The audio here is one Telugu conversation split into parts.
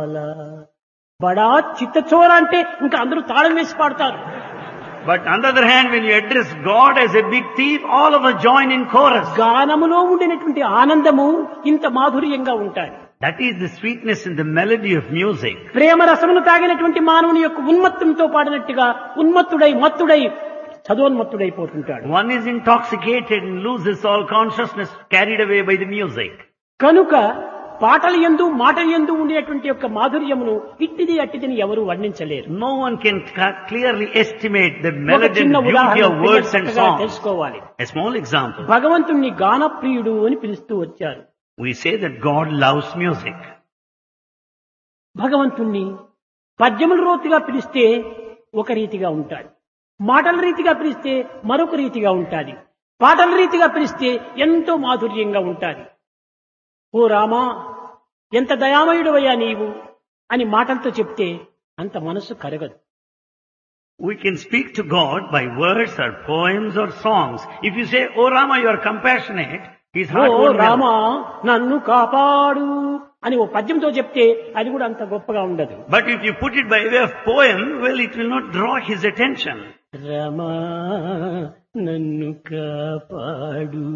లాల బడా చిత్తచోర అంటే ఇంకా అందరూ తాళం వేసి పాడతారు But on the other hand, when you address God as a big thief, all of us join in chorus. గానములో ఉండినటువంటి ఆనందము ఇంత మాధుర్యంగా ఉంటాయి That is the sweetness in the melody of music. ప్రేమ రసమును తాగినటువంటి మానవుని యొక్క ఉన్మత్తంతో పాడినట్టుగా ఉన్మత్తుడై మత్తుడై చదోన్మత్తుడైపోతుంటాడు One is intoxicated and loses all consciousness carried away by the music. కనుక పాటల ఎందు మాటల ఎందు ఉండేటువంటి యొక్క మాధుర్యమును ఇట్టిది అట్టిదిని ఎవరు వర్ణించలేరు No one can ca- clearly estimate the ఒక melody చిన్న and beauty ఉదాహరణ of words and చక్కగా songs. తెలుసుకోవాలి A small example. భగవంతుణ్ణి గానప్రియుడు అని పిలుస్తూ వచ్చారు We say that God loves music. భగవంతుణ్ణి పద్యముల రోతిగా పిలిస్తే ఒక రీతిగా ఉంటాడు మాటల రీతిగా పిలిస్తే మరొక రీతిగా ఉంటాది పాటల రీతిగా పిలిస్తే ఎంతో మాధుర్యంగా ఉంటాది ఓ రామా ఎంత దయామయుడవయ్యా నీవు అని మాటలతో చెప్తే అంత మనస్సు కరగదు We can speak to God by words or poems or songs. If you say, Oh Rama, you are compassionate, his heart oh won't melt. Rama నన్ను కాపాడు అని ఓ పద్యంతో చెప్తే అది కూడా అంత గొప్పగా ఉండదు But if you put it by way of poem, well, it will not draw his attention. రమా నన్ను కాపాడు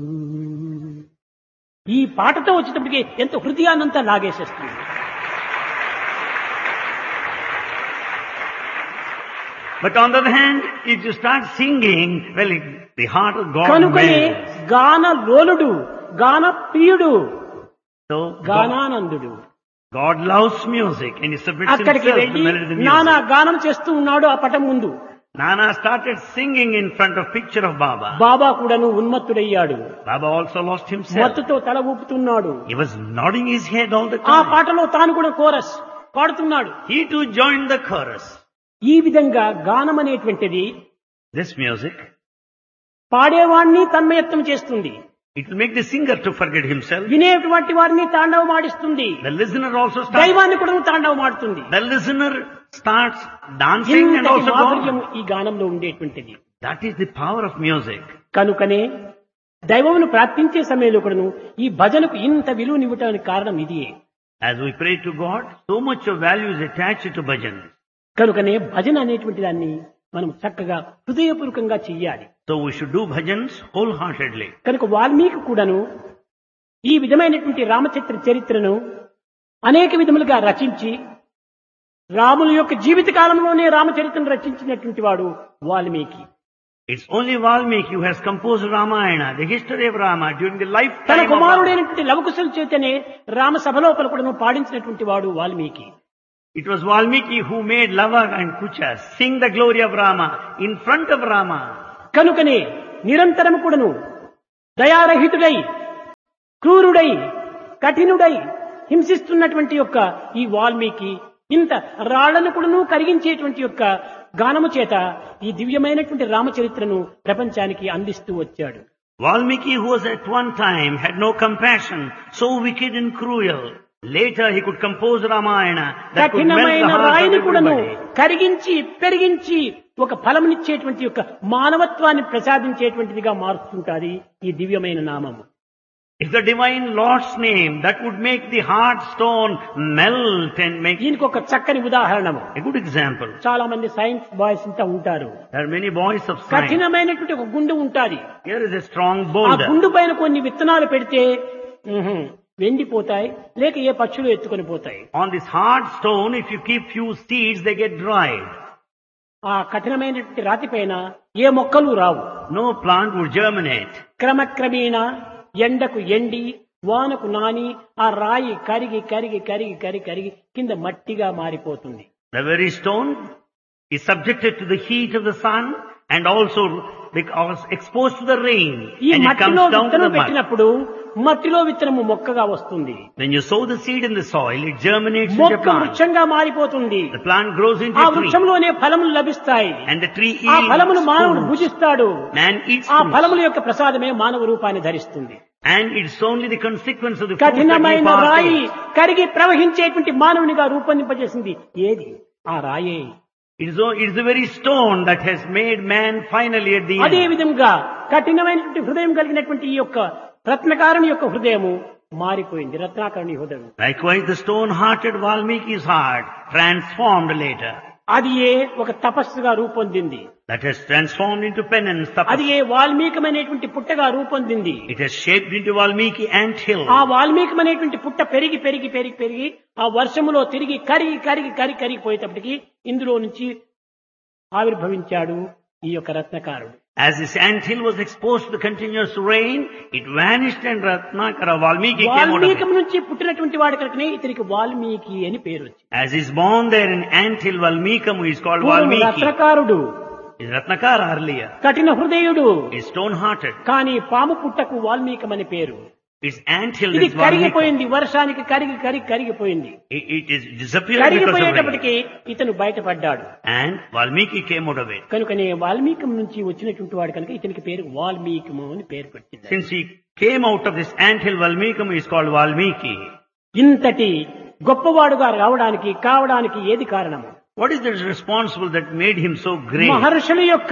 ఈ పాటతో వచ్చేటప్పటికి ఎంత హృదయాన్నంతా లాగేసేస్తుంది But on the other hand, if you start singing, well, it, the heart of God కనుకనే melts. గాన లోలుడు గాన ప్రియుడు So God, గానానందుడు God loves music and he submits అక్కడికి himself to వెళ్ళి the melody of the music. నానా గానం చేస్తూ ఉన్నాడు ఆ పటం ముందు Nana started singing in front of picture of Baba. బాబా కూడాను ఉన్మత్తుడయ్యాడు Baba also lost himself. మత్తుతో తల ఊపుతున్నాడు He was nodding his head all the ఆ time. పాటలో తాను కూడా కోరస్ పాడుతున్నాడు He too joined the chorus. ఈ విధంగా గానం అనేటువంటిది This music, పాడేవాణ్ణి తన్మయత్వం చేస్తుంది it will make the singer to forget himself. వినేటువంటి వారిని తాండవమాడిస్తుంది The listener also starts, దైవాన్ని కూడా తాండవమాడుతుంది the listener starts dancing and ఇంతటి also మాధుర్యం God. ఈ గానంలో ఉండేటువంటిది That is the power of music. కనుకనే దైవమును ప్రార్థించే సమయంలో కూడాను ఈ భజనకు ఇంత విలువనివ్వటానికి కారణం ఇదియే As we pray to God, so much of value is attached to bhajan. కనుకనే భజన అనేటువంటి దాన్ని మనం చక్కగా హృదయపూర్వకంగా చెయ్యాలి So we should do bhajans wholeheartedly. కనుక వాల్మీకి కూడాను ఈ విధమైనటువంటి రామచరిత్ర చరిత్రను అనేక విధములుగా రచించి రాముల యొక్క జీవిత కాలంలోనే రామచరిత్రను రచించినటువంటి వాడు Valmiki It's only Valmiki who has composed Ramayana, the history of Rama during the తన lifetime of Rama. కుమారుడైనటువంటి లవకుశల చేతనే రామ సభలోపల కూడాను పాడించినటువంటి వాడు Valmiki It was Valmiki who made Lava and Kucha sing the glory of Rama in front of Rama. కనుకనే నిరంతరం కూడాను దయారహితుడై క్రూరుడై కఠినుడై హింసిస్తున్నటువంటి యొక్క ఈ వాల్మీకి ఇంత రాళ్లను కూడాను కరిగించేటువంటి యొక్క గానము చేత ఈ దివ్యమైనటువంటి రామచరిత్రను ప్రపంచానికి అందిస్తూ వచ్చాడు Valmiki who was at one time had no compassion, so wicked and cruel. Later he could compose Ramayana that could melt the కఠినమైన heart of రాయిని కూడాను everybody. కరిగించి పెరిగించి ఒక ఫలమునిచ్చేటువంటి యొక్క మానవత్వాన్ని ప్రసాదించేటువంటిదిగా మారుస్తుంటాది ఈ దివ్యమైన నామము It's the divine Lord's name that would make the heart stone melt and make దీనికి ఒక చక్కని ఉదాహరణము a good example. చాలా మంది సైన్స్ బాయ్స్ ఇంత ఉంటారు There are many boys of science. కఠినమైనటువంటి ఒక గుండు ఉంటాది Here is a strong ఆ boulder. గుండు పైన కొన్ని విత్తనాలు పెడితే ఉహుం, వెండిపోతాయి లేక ఏ పక్షులు ఎత్తుకొని పోతాయి On this hard stone, if you keep few seeds, they get dried. ఆ కఠినమైనటువంటి రాతి పైన ఏ మొక్కలు రావు No plant would germinate. క్రమక్రమేణా ఎండకు ఎండి వానకు నాని ఆ రాయి కరిగి కరిగి కరిగి కరిగి కరిగి కింద మట్టిగా మారిపోతుంది The very stone is subjected to the heat of the sun and also because exposed to the rain ఈ and it మట్టిలో comes down to విత్తనం the mud. పెట్టినప్పుడు మట్టిలో విత్తనము మొక్కగా వస్తుంది When you sow the seed in the soil, it germinates into a మొక్క plant. వృక్షంగా మారిపోతుంది The plant grows into ఆ a tree వృక్షంలోనే ఫలములు లభిస్తాయి and the tree ఆ ఫలమును eats మానవుడు fruits. భుజిస్తాడు Man eats ఆ fruits. ఫలముల యొక్క ప్రసాదమే మానవ రూపాన్ని ధరిస్తుంది And it's only the consequence of the fruits that కఠినమైన we రాయి partake. కరిగి ప్రవహించేటువంటి మానవునిగా రూపొందింపజేసింది ఏది ఆ రాయే It is, o- it is the very stone that has made man finally at the అదే end. విధంగా కఠినమైనటువంటి హృదయం కలిగినటువంటి ఈ యొక్క రత్నకారుని యొక్క హృదయము మారిపోయింది రత్నాకరుని హృదయం Likewise, the stone-hearted Valmiki's heart transformed later. అది ఏ ఒక తపస్సుగా రూపొందింది That has transformed into penance. అది tapas. A వాల్మీకమైనటువంటి పుట్టగా రూపొందింది It has shaped into Valmiki ant hill. ఆ వాల్మీకమైనటువంటి పుట్ట పెరిగి పెరిగి పెరిగి పెరిగి ఆ వర్షములో తిరిగి కరిగి కరిగి కరిగి కరిగిపోయేటప్పటికి ఇందులో నుంచి ఆవిర్భవించాడు ఈ యొక్క రత్నకారుడు As this ant hill was exposed to the continuous rain, it vanished and Ratnakara Valmiki came out of వాల్మీకం it. నుంచి పుట్టినటువంటి వాడి కనుకనే ఇతనికి వాల్మీకి అని పేరు వచ్చింది As is born there in ant hill Valmikam, who is called పూర్వం Valmiki. రత్నకారుడు Is Ratnakara earlier. కఠిన హృదయుడు Is stone-hearted. కానీ పాము పుట్టకు వాల్మీకం అని పేరు Its ant hill ఇది is Valmiki. కరిగిపోయింది వర్షానికి కరిగి కరిగి కరిగిపోయింది It, it is disappeared because of rain. కరిగిపోయేటప్పటికి ఇతను బయటపడ్డాడు And Valmiki came out of it. కనుకనే వాల్మీకం నుంచి వచ్చినటువంటి వాడు కనుక ఇతనికి పేరు వాల్మీకము అని పేరు పెట్టింది Since he came out of this ant hill Valmikam, he is called Valmiki. ఇంతటి గొప్పవాడుగా రావడానికి కావడానికి ఏది కారణము What is the responsible that made him so great? మహర్షుల యొక్క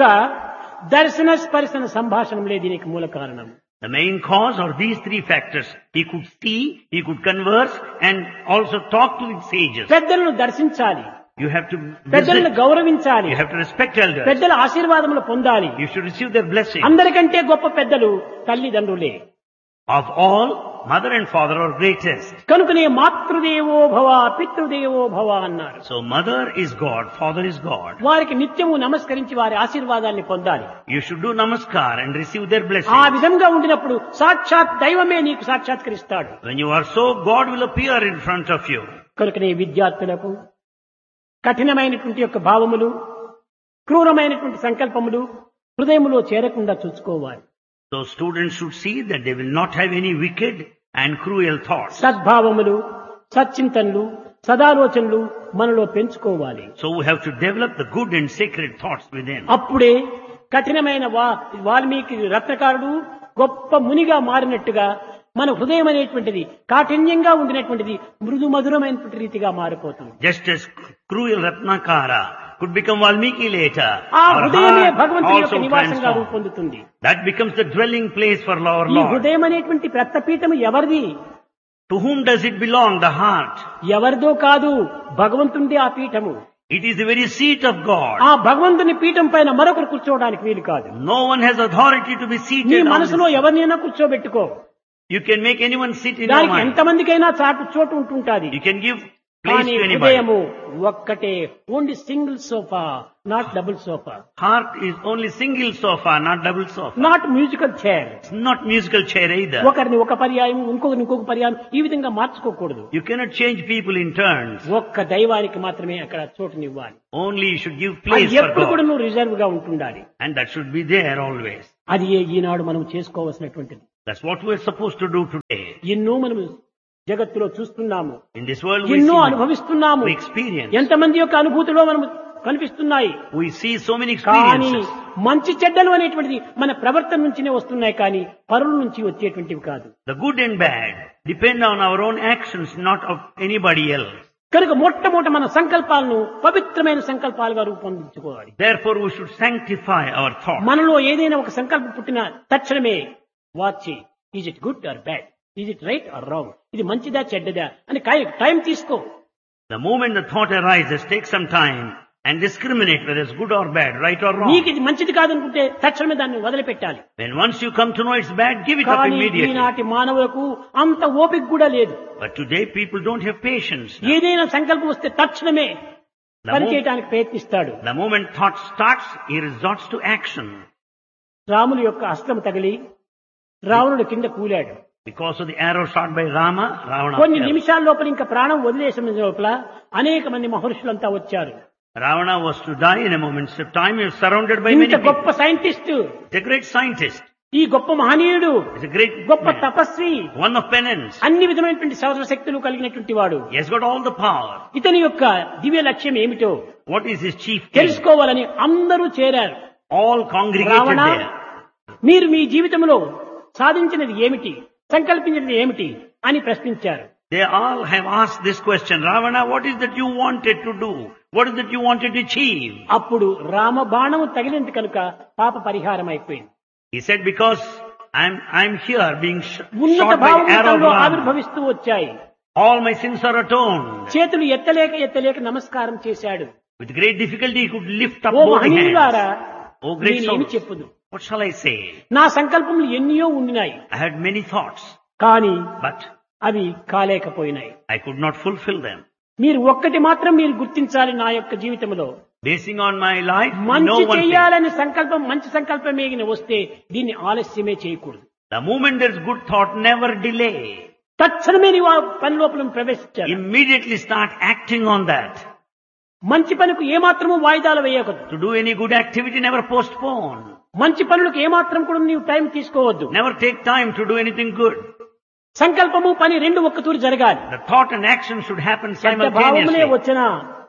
దర్శన స్పర్శన సంభాషణలే దీనికి మూల కారణం The main cause are these three factors. He could see, he could converse, and also talk to the sages. పెద్దలను దర్శించాలి You have to పెద్దలను visit, గౌరవించాలి you have to respect elders. పెద్దల ఆశీర్వాదములు పొందాలి You should receive their blessing. అందరికంటే గొప్ప పెద్దలు తల్లిదండ్రులే Of all, mother and father are greatest. కనుకనే మాతృదేవో భవ పితృదేవో భవ అన్నారు So mother is God, father is God. వారికి నిత్యము నమస్కరించి వారి ఆశీర్వాదాన్ని పొందాలి You should do namaskar and receive their ఆ blessing. విధంగా ఉండినప్పుడు సాక్షాత్ దైవమే నీకు సాక్షాత్కరిస్తాడు When you are so, God will appear in front of you. కనుకనే విద్యార్థులకు కఠినమైనటువంటి యొక్క భావములు క్రూరమైనటువంటి సంకల్పములు హృదయములో చేరకుండా చూసుకోవాలి So students should see that they will not have any wicked and cruel thoughts. సద్భావములు సచ్చింతనలు సదాలోచనలు మనలో పెంచుకోవాలి So we have to develop the good and sacred thoughts within. అప్పుడే కఠినమైన వా వాల్మీకి రత్నకారుడు గొప్ప మునిగా మారినట్టుగా మన హృదయం అనేటువంటిది కాఠిన్యంగా ఉండినటువంటిది మృదు మధురమైనటువంటి రీతిగా మారిపోతుంది Just as cruel Ratnakara could become Valmiki later, ఆ our హృదయమే heart భగవంతుని యొక్క also నివాసంగా transforms. రూపొందుతుంది That becomes the dwelling place for our ఈ Lord. హృదయం అనేటువంటి ప్రత్తపీఠము ఎవరిది To whom does it belong? The heart. ఎవరిదో కాదు భగవంతుండే ఆ పీఠము It is the very seat of God. ఆ భగవంతుని పీఠం పైన మరొకరు కూర్చోవడానికి వీలు కాదు No one has authority to be నీ seated on మనసులో this. ఎవరినైనా కూర్చోబెట్టుకో You can make anyone sit in your దానికి mind. ఎంతమందికైనా చాటు చోటు ఉంటుంటాది You can give place కానీ to anybody. హృదయము ఒక్కటే only single sofa not double sofa Heart is only single sofa, not double sofa. Not musical chair It's not musical chair either. ఒకరిని ఒక పర్యాయం ఇంకొకరిని ఇంకొక పర్యాయం ఈ విధంగా మార్చుకోకూడదు You cannot change people in turns. ఒక్క దైవానికి మాత్రమే అక్కడ చోటునివ్వాలి Only you should give అది place for ఎప్పుడు కూడా God. నువ్వు రిజర్వ్ గా ఉంటుండాలి And that should be there always. అది ఏ ఈనాడు మనం చేసుకోవాల్సినటువంటిది That's what we're supposed to do today. ఎన్నో మనం జగత్తులో చూస్తున్నాము In this world we ఎన్నో see, అనుభవిస్తున్నాము we experience. ఎంతమంది యొక్క అనుభూతిలో మనం కనిపిస్తున్నాయి We see so many కానీ experiences. మంచి చెడ్డలు అనేటువంటిది మన ప్రవర్తన నుంచినే వస్తున్నాయి కానీ పరుల నుంచి వచ్చేటువంటివి కాదు The good and bad depend on our own actions, not of anybody else. కనుక మొట్టమొదట మన సంకల్పాలను పవిత్రమైన సంకల్పాలుగా రూపొందించుకోవాలి Therefore we should sanctify our thoughts. మనలో ఏదైనా ఒక సంకల్పం పుట్టిన తక్షణమే watch is it good or bad is it right or wrong ఇది మంచిదా చెడ్డదా అని కై- టైం తీసుకో The moment the thought arises, take some time and discriminate whether it's good or bad, right or wrong. నీకు ఇది మంచిది కాదనుకుంటే తక్షణమే దాన్ని వదిలిపెట్టాలి When once you come to know it's bad, give it up కానీ immediately. ఈనాటి మానవులకు అంత ఓపిక కూడా లేదు But today people don't have patience. now. ఏదైనా సంకల్పం వస్తే తక్షణమే The, పని mo- చేయడానికి ప్రయత్నిస్తాడు the moment thought starts, he resorts to action. రాముని యొక్క అస్త్రం తగిలి రావణుడు కింద కూలాడు Because of the arrow shot by Rama, Ravana కొన్ని fell. నిమిషాల లోపల ఇంకా ప్రాణం వదిలేసిన లోపల అనేక మంది మహర్షులంతా వచ్చారు Ravana was to die in a moment's time. He was surrounded by many ఇంత people. గొప్ప scientist He's a great scientist. ఈ గొప్ప మహనీయుడు He's a great గొప్ప man. తపస్వి One of penance. అన్ని విధమైనటువంటి సౌరశక్తులు కలిగినటువంటి వాడు He has got all the power. ఇతని యొక్క దివ్య లక్ష్యం ఏమిటో What is his chief aim? తెలుసుకోవాలని అందరూ చేరారు All congregated రావణ there. మీరు మీ జీవితంలో సాధించినది ఏమిటి సంకల్పించినది ఏమిటి అని ప్రశ్నించారు They all have asked this question. Ravana, what is that you wanted to do? What is that you wanted to achieve? అప్పుడు రామ బాణము తగిలింది కనుక పాప పరిహారం అయిపోయింది He said, because I'm, I'm here being sh- ఉన్నత shot by భావములు arrow తనలో gun. ఆవిర్భవిస్తూ వచ్చాయి All my sins are atoned. చేతులు ఎత్తలేక ఎత్తలేక నమస్కారం చేశాడు With great difficulty he could lift up oh both మహనీయులారా hands. Oh great నేనేమి souls. చెప్పుదు What shall I say? నా సంకల్పములు ఎన్నో ఉండినాయి I had many thoughts, కానీ but అవి కాలేకపోయినాయి I could not fulfill them. మీరు ఒక్కటి మాత్రం మీరు గుర్తించాలి నా యొక్క జీవితంలో Basing on my life, no మంచి one thing. చెయ్యాలని సంకల్పం మంచి సంకల్పమే గిన వస్తే దీన్ని ఆలస్యమే చేయకూడదు The moment there's good thought, never delay. తక్షణమే నీవు ఆ పని లోపల ప్రవేశించాలి Immediately start acting on that. మంచి పనికి ఏమాత్రము వాయిదాలు వేయకూడదు To do any good activity, never postpone. మంచి పనులకు ఏమాత్రం కూడా నీవు టైం తీసుకోవద్దు Never take time to do anything good. సంకల్పము పని రెండు ఒక్కతూరి జరగాలి The thought and action should happen చెడ్డ భావములే simultaneously. వచ్చినా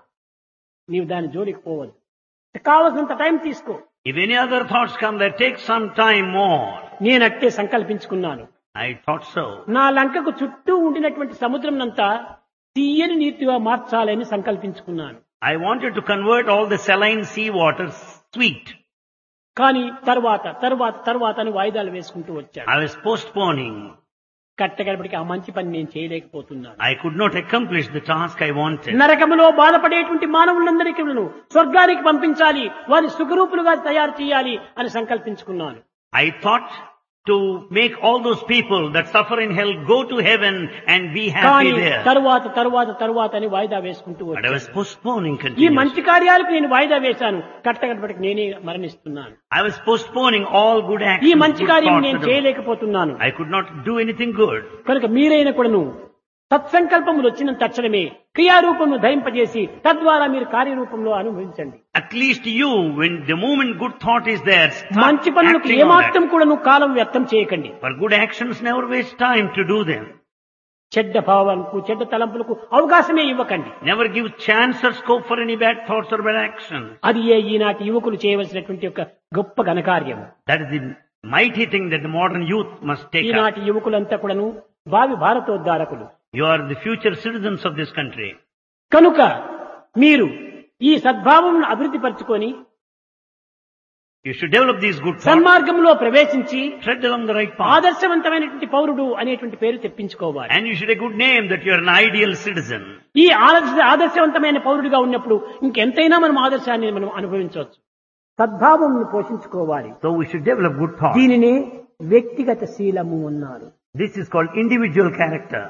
నీవు దాని జోలికి పోవద్దు కావలసినంత టైం తీసుకో If any other thoughts come, there take some time more. నేనట్టే సంకల్పించుకున్నాను I thought so. నా లంకకు చుట్టూ ఉండినటువంటి సముద్రం అంతా తీయని నీతిగా మార్చాలని సంకల్పించుకున్నాను I wanted to convert all the saline sea water sweet. కానీ తర్వాత తర్వాత తర్వాత అని వాయిదాలు వేసుకుంటూ వచ్చాడు I was postponing. కట్టగడపటికి ఆ మంచి పని నేను చేయలేకపోతున్నాను I could not accomplish the task I wanted. నరకములో బాధపడేటువంటి మానవులందరికీ స్వర్గానికి పంపించాలి వారి సుఖరూపులుగా తయారు చేయాలి అని సంకల్పించుకున్నాను I thought to make all those people that suffer in hell go to heaven and be కానీ happy there. తరువాత తరువాత తరువాత అని వాయిదా వేసుకుంటూ But I వచ్చాను was postponing ఈ continuously. మంచి కార్యాలకు నేను వాయిదా వేశాను కట్టగడపటికి నేనే మరణిస్తున్నాను I was postponing all good ఈ actions. మంచి good కార్యం thoughts నేను to do. చేయలేకపోతున్నాను I could not do anything good. కనుక మీరైన కూడాను సత్సంకల్పములు వచ్చిన తక్షణమే క్రియారూపమును ధరింపజేసి తద్వారా మీరు కార్యరూపంలో అనుభవించండి At least you, when the moment good thought is there, start మంచి పనులకు acting on ఏమాత్రం that. కూడాను కాలం వ్యర్థం చేయకండి For good actions, never waste time to do them. చెడ్డ భావాలకు చెడ్డ తలంపులకు అవకాశమే ఇవ్వకండి Never give chance or scope for any bad thoughts or bad actions. అది ఏ ఈనాటి యువకులు చేయవలసినటువంటి ఒక గొప్ప ఘనకార్యం That is the mighty thing that the modern youth must take up. ఈనాటి యువకులంతా కూడాను భావి భారతోద్ధారకులు You are the future citizens of this country. కనుక మీరు ఈ సద్భావం అభివృద్ధి పరచుకొని You should develop these good thoughts. సన్మార్గంలో ప్రవేశించి Tread along the right path. ఆదర్శవంతమైనటువంటి పౌరుడు అనేటువంటి పేరు తెప్పించుకోవాలి And you should have a good name that you are an ideal citizen. ఈ ఆదర్శ ఆదర్శవంతమైన పౌరుడిగా ఉన్నప్పుడు ఇంకెంతైనా మనం ఆదర్శాన్ని మనం అనుభవించవచ్చు సద్భావం పోషించుకోవాలి So we should develop good thoughts. దీనిని వ్యక్తిగత శీలము అన్నారు This is called individual character.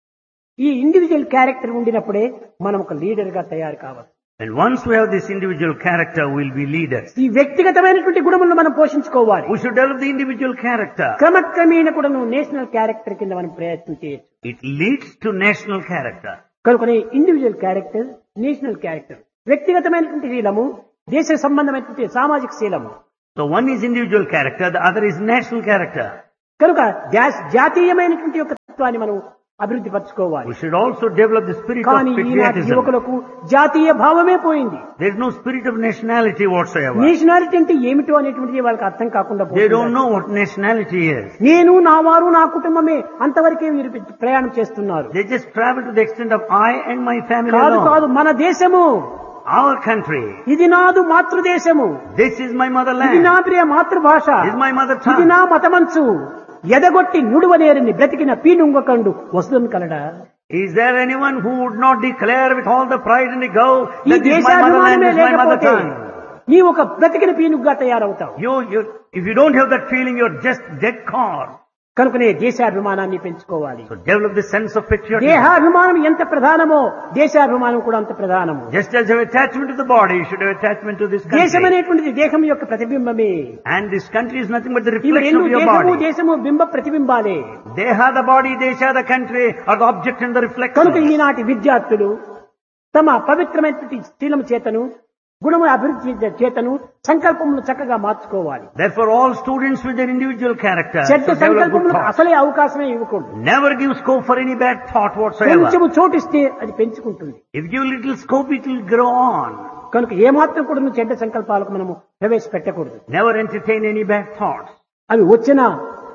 ఈ ఇండివిజువల్ క్యారెక్టర్ ఉండినప్పుడే మనం ఒక లీడర్ గా తయారు కావాలి And once we have this individual character, we'll be leaders. ఈ వ్యక్తిగతమైనటువంటి గుణములను మనం పోషించుకోవాలి We should develop the individual character. క్రమక్రమేణ కూడా నువ్వు నేషనల్ క్యారెక్టర్ కింద మనం ప్రయత్నం చేయొచ్చు It leads to national character. కనుకనే ఇండివిజువల్ క్యారెక్టర్ నేషనల్ క్యారెక్టర్ వ్యక్తిగతమైనటువంటి శీలము దేశ సంబంధమైనటువంటి సామాజిక శీలము So one is individual character, the other is national character. కనుక జాస్- జాతీయమైనటువంటి యొక్క తత్వాన్ని మనం అభివృద్ధి పరచుకోవాలి We should also develop the spirit of కానీ ఈనాటి patriotism. యువకులకు జాతీయ భావమే పోయింది There is no spirit of nationality whatsoever. Nationality అంటే ఏమిటో అనేటువంటిది వాళ్ళకి అర్థం కాకుండా They పోతున్నారు. don't know what nationality is. నేను నా వారు నా కుటుంబమే అంతవరకే వీరు ప్రయాణం చేస్తున్నారు They just travel to the extent of I and my family కాదు alone. కాదు మన దేశము Our country. ఇది నాదు మాతృదేశము This is my ఇది motherland. నా ప్రియ మాతృభాష This is my mother ఇది tongue. నా మతమంచు ఎదగొట్టి నుడువనేరిని బ్రతికిన పీనుంగకండు వస్తుంది కలడా Is there anyone who would not declare with all the pride and ego ఈ that this is my motherland, దేశాభిమానమే this is my mother లేకపోతే tongue? నీ ఒక బ్రతికిన పీనుగ్గా తయారవుతావు You, you, if you don't have that feeling, you're just dead car. కనుకనే దేశాభిమానాన్ని పెంచుకోవాలి So develop the sense of patriotism. దేహాభిమానం ఎంత ప్రధానమో దేశాభిమానం కూడా అంత ప్రధానము Just as you have attachment to the body, you should have attachment to this దేశం country. అనేటువంటిది దేహం యొక్క ప్రతిబింబమే And this country is nothing but the ఇవి reflection రెండు of your దేశము body. దేశము బింబ ప్రతిబింబాలే Deha, the body, Desha, the country are the object and the కనుక reflection. ఈనాటి విద్యార్థులు తమ పవిత్రమైనటువంటి శీలం చేతను గుణము అభివృద్ధి చేతను సంకల్పములు చక్కగా మార్చుకోవాలి Therefore, all students with their individual character చెడ్డ should develop good సంకల్పములకు thoughts. అసలే అవకాశమే ఇవ్వకూడదు Never give scope for any bad thought whatsoever. కొంచెము చోటిస్తే అది పెంచుకుంటుంది If you give little scope, it will grow on. కనుక ఏమాత్రం కూడా నువ్వు చెడ్డ సంకల్పాలకు మనము ప్రవేశపెట్టకూడదు Never entertain any bad thoughts. అవి వచ్చినా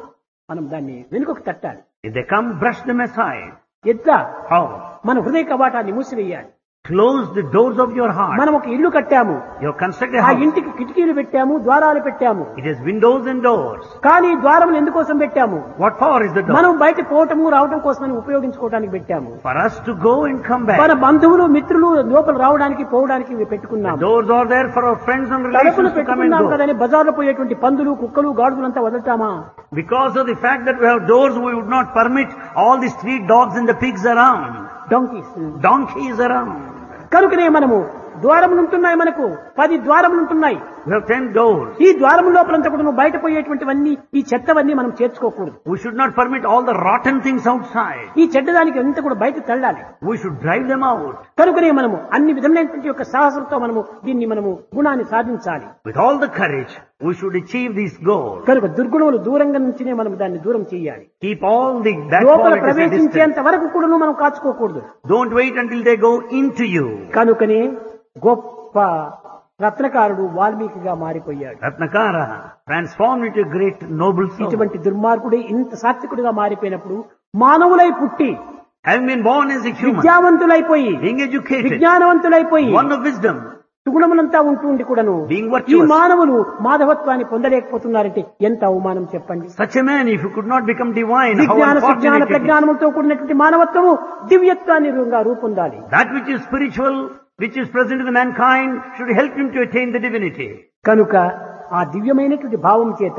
మనం దాన్ని వెనుకకు తట్టాలి If they come, brush them aside. ఎట్లా How? మన హృదయ కవాటాన్ని మూసివేయాలి Close the doors of your heart. మనం ఒక ఇల్లు కట్టాము You have constructed a ఆ house. ఇంటికి కిటికీలు పెట్టాము ద్వారాలు పెట్టాము It has windows and doors. కానీ ఈ ద్వారములు ఎందుకోసం పెట్టాము What for is the door? మనం బయట పోవటము రావటం కోసమని ఉపయోగించుకోవడానికి పెట్టాము For us to go and come back. మన బంధువులు మిత్రులు లోపల రావడానికి పోవడానికి ఇవి The పెట్టుకున్నాము doors are there for our friends and తలుపులు relations to come and పెట్టుకున్నాం go. కదని బజార్లో పోయేటువంటి పందులు కుక్కలు గాడుగులంతా వదలటామా Because of the fact that we have doors, we would not permit all the street dogs and the pigs around, డొంకీస్ donkeys around. కనుకనే మనము ద్వారములు ఉంటున్నాయి మనకు పది ద్వారములు ఉంటున్నాయి We have ten doors. ఈ ద్వారము లోపలంతా కూడా నువ్వు బయట పోయేటువంటివన్నీ ఈ చెత్తవన్నీ మనం చేర్చుకోకూడదు We should not permit all the rotten things outside. ఈ చెడ్డదానికి అంతా కూడా బయట తళ్ళాలి We should drive them out. కనుకనే మనము అన్ని విధమైనటువంటి యొక్క సాహసంతో మనము దీన్ని మనము గుణాన్ని సాధించాలి With all the courage, we should achieve this goal. కనుక దుర్గుణములు దూరంగా నుంచినే మనం దాన్ని దూరం చేయాలి Keep all the bad లోపల qualities at distance. ప్రవేశించేంత వరకు కూడా మనం కాచుకోకూడదు Don't wait until they go into you. కనుకనే గొప్ప రత్నకారుడు వాల్మీకిగా మారిపోయాడు Ratnakara transformed into a great noble soul. ఇటువంటి దుర్మార్గుడే ఇంత సాత్వికుడిగా మారిపోయినప్పుడు మానవులై పుట్టి Having been born as a human, విద్యావంతులైపోయి being educated, విజ్ఞానవంతులైపోయి one of wisdom, సుగుణములంతా ఉంటుండి కూడాను Being ఈ virtuous. మానవులు మాధవత్వాన్ని పొందలేకపోతున్నారంటే ఎంత అవమానం చెప్పండి such a man, if you could not become divine, how విజ్ఞాన సుజ్ఞాన unfortunate it is. ప్రజ్ఞానములతో కూడినటువంటి మానవత్వము దివ్యత్వాన్ని రూపంగా రూపొందాలి That which is spiritual, which is present in the mankind, should help him to attain the divinity. కనుక ఆ దివ్యమైనటువంటి భావం చేత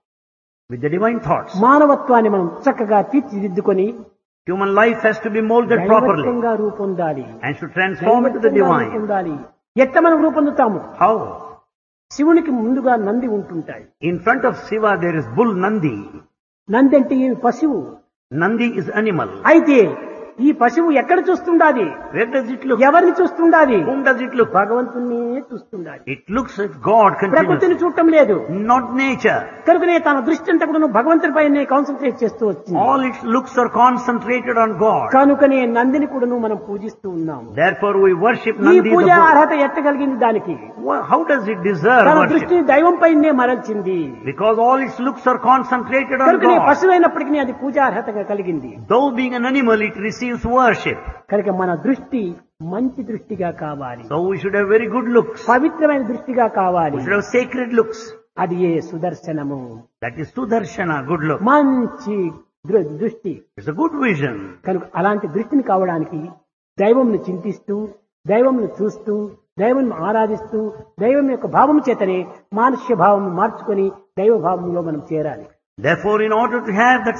With the divine thoughts, మానవత్వాన్ని మనం చక్కగా తీర్చిదిద్దుకొని human life has to be molded properly దైవత్వంగా రూపొందాలి and should transform into the దైవత్వంగా divine. రూపొందాలి ఎట్ట మనం రూపొందుతాము How? శివునికి ముందుగా నంది ఉంటుంటాయి In front of Shiva there is bull Nandi. Nandi అంటే ఏమి పశువు Nandi is animal. అయితే ఈ పశువు ఎక్కడ చూస్తుండాది Where does it look? ఎవరిని చూస్తుండాది Whom does it look? భగవంతుణ్ణి చూస్తుండాది It looks at God ప్రకృతిని continuously, చూడటం లేదు not nature. కనుకనే తన దృష్టి అంతా కూడా భగవంతుడిపైనే కాన్సన్ట్రేట్ చేస్తూ వచ్చింది All its looks are concentrated on God. కనుకనే నందిని కూడాను మనం పూజిస్తూ ఉన్నాము Therefore we worship ఈ Nandi the పూజ bull. అర్హత ఎట్టగలిగింది దానికి Wha- How does it deserve తన worship? దృష్టిని దైవం పైనే మరల్చింది Because all its looks are concentrated on కనుకనే God. పశువైనప్పటికీ అది పూజార్హతగా కలిగింది Though being an animal, it receives worship. కనుక మన దృష్టి మంచి దృష్టిగా కావాలి So we should have very good looks. పవిత్రమైన దృష్టిగా కావాలి We should have sacred looks. అది ఏ సుదర్శనము That is Sudarshana, good look. మంచి దృ- దృష్టి It's a good vision. కనుక అలాంటి దృష్టిని కావడానికి దైవంను చింతిస్తూ దైవంను చూస్తూ దైవం ఆరాధిస్తూ దైవం యొక్క భావం చేతనే మానుష్య భావం మార్చుకొని దైవ భావంలో మనం చేరాలి Therefore, in order to have that